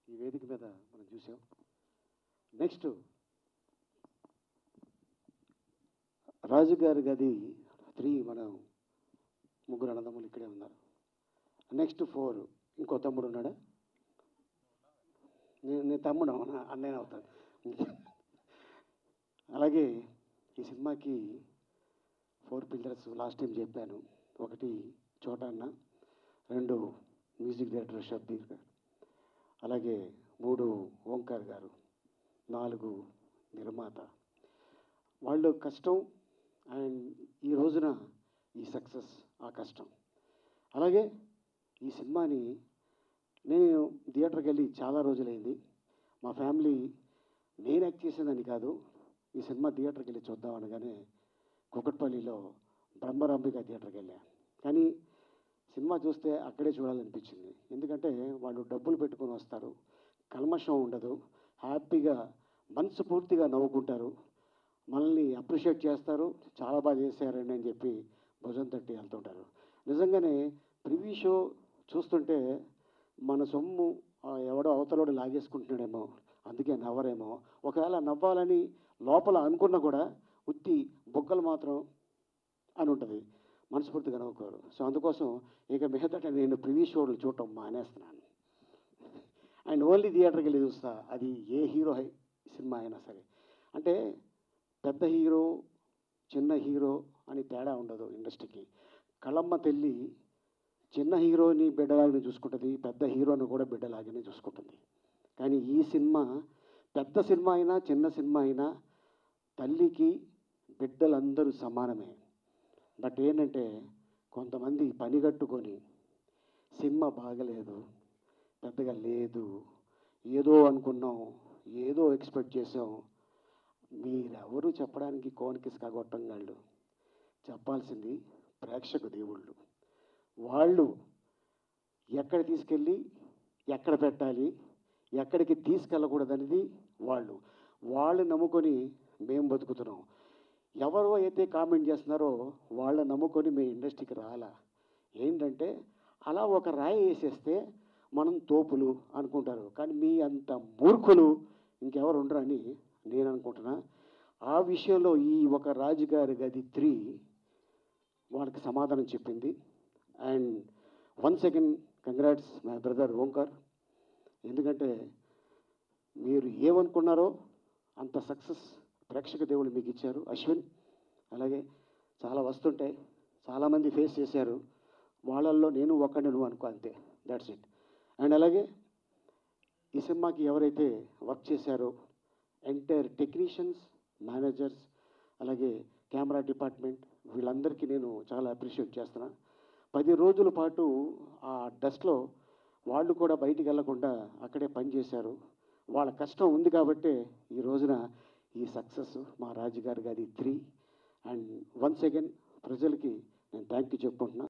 ఈ వేదిక మీద మనం చూసాం నెక్స్ట్ రాజుగారి గది త్రీ మనం ముగ్గురు అన్నదమ్ములు ఇక్కడే ఉన్నారు నెక్స్ట్ ఫోర్ ఇంకో తమ్ముడు ఉన్నాడా నేను నేను తమ్ముడు అవునా అన్నయ్య అవుతాను అలాగే ఈ సినిమాకి ఫోర్ పిల్లర్స్ లాస్ట్ టైం చెప్పాను ఒకటి చోటన్న రెండు మ్యూజిక్ డైరెక్టర్ షబ్బీర్ గారు అలాగే మూడు ఓంకార్ గారు నాలుగు నిర్మాత వాళ్ళు కష్టం అండ్ ఈ రోజున ఈ సక్సెస్ ఆ కష్టం అలాగే ఈ సినిమాని నేను థియేటర్కి వెళ్ళి చాలా రోజులైంది మా ఫ్యామిలీ నేను యాక్ట్ చేసేదని కాదు ఈ సినిమా థియేటర్కి వెళ్ళి చూద్దాం అనగానే కుకట్పల్లిలో బ్రహ్మరంబిక థియేటర్కి వెళ్ళా కానీ సినిమా చూస్తే అక్కడే చూడాలనిపించింది ఎందుకంటే వాళ్ళు డబ్బులు పెట్టుకొని వస్తారు కల్మషం ఉండదు హ్యాపీగా మనసు పూర్తిగా నవ్వుకుంటారు మనల్ని అప్రిషియేట్ చేస్తారు చాలా బాగా చేశారండి అని చెప్పి భుజం తట్టి వెళ్తుంటారు నిజంగానే ప్రివ్యూ షో చూస్తుంటే మన సొమ్ము ఆ, ఎవడో అవతలోడు లాగేసుకుంటున్నాడేమో అందుకే నవ్వరేమో ఒకవేళ నవ్వాలని లోపల అనుకున్నా కూడా ఉత్తి బొగ్గలు మాత్రం అని ఉంటుంది మనస్ఫూర్తిగా నవ్వుకోరు సో అందుకోసం ఇక మిగతా నేను ప్రివ్యూ షోలు చూడటం మానేస్తున్నాను అండ్ ఓన్లీ థియేటర్కి వెళ్ళి చూస్తా అది ఏ హీరో హై సినిమా అయినా సరే అంటే పెద్ద హీరో చిన్న హీరో అని తేడా ఉండదు ఇండస్ట్రీకి కళమ్మ తెల్లి చిన్న హీరోని బిడ్డలాగానే చూసుకుంటుంది పెద్ద హీరోని కూడా బిడ్డలాగానే చూసుకుంటుంది కానీ ఈ సినిమా పెద్ద సినిమా అయినా చిన్న సినిమా అయినా తల్లికి బిడ్డలందరూ సమానమే బట్ ఏంటంటే కొంతమంది పనిగట్టుకొని సినిమా బాగలేదు పెద్దగా లేదు ఏదో అనుకున్నాం ఏదో ఎక్స్పెక్ట్ చేసాం మీరెవరు చెప్పడానికి కోనికిస్ కాగొట్టంగాళ్ళు చెప్పాల్సింది ప్రేక్షక దేవుళ్ళు వాళ్ళు ఎక్కడ తీసుకెళ్ళి ఎక్కడ పెట్టాలి ఎక్కడికి తీసుకెళ్ళకూడదనేది వాళ్ళు వాళ్ళు నమ్ముకొని మేము బతుకుతున్నాం ఎవరో అయితే కామెంట్ చేస్తున్నారో వాళ్ళ నమ్ముకొని మేము ఇండస్ట్రీకి రాలా ఏంటంటే అలా ఒక రాయి వేసేస్తే మనం తోపులు అనుకుంటారు కానీ మీ అంత మూర్ఖులు ఇంకెవరు ఉండరని నేను అనుకుంటున్నా ఆ విషయంలో ఈ ఒక రాజుగారి గది త్రీ వాళ్ళకి సమాధానం చెప్పింది and one second congrats my brother Omkar ఎందుకంటే మీరు ఏమనుకున్నారో అంత సక్సెస్ ప్రేక్షక దేవుళ్ళు మీకు ఇచ్చారు అశ్విన్ అలాగే చాలా వస్తుంటాయి చాలామంది ఫేస్ చేశారు వాళ్ళల్లో నేను ఒక్కడిని నువ్వు అనుకో అంతే దాట్స్ ఇట్ అండ్ అలాగే ఈ సినిమాకి ఎవరైతే వర్క్ చేశారో ఎంటైర్ టెక్నీషియన్స్ మేనేజర్స్ అలాగే కెమెరా డిపార్ట్మెంట్ వీళ్ళందరికీ నేను చాలా అప్రిషియేట్ చేస్తున్నా పది రోజుల పాటు ఆ డస్ట్లో వాళ్ళు కూడా బయటికి వెళ్లకుండా అక్కడే పనిచేశారు వాళ్ళ కష్టం ఉంది కాబట్టే ఈ రోజున ఈ సక్సెస్ మా రాజుగారి గారి త్రీ అండ్ వన్స్ అగైన్ ప్రజలకి నేను థ్యాంక్ యూ చెప్పుకుంటున్నా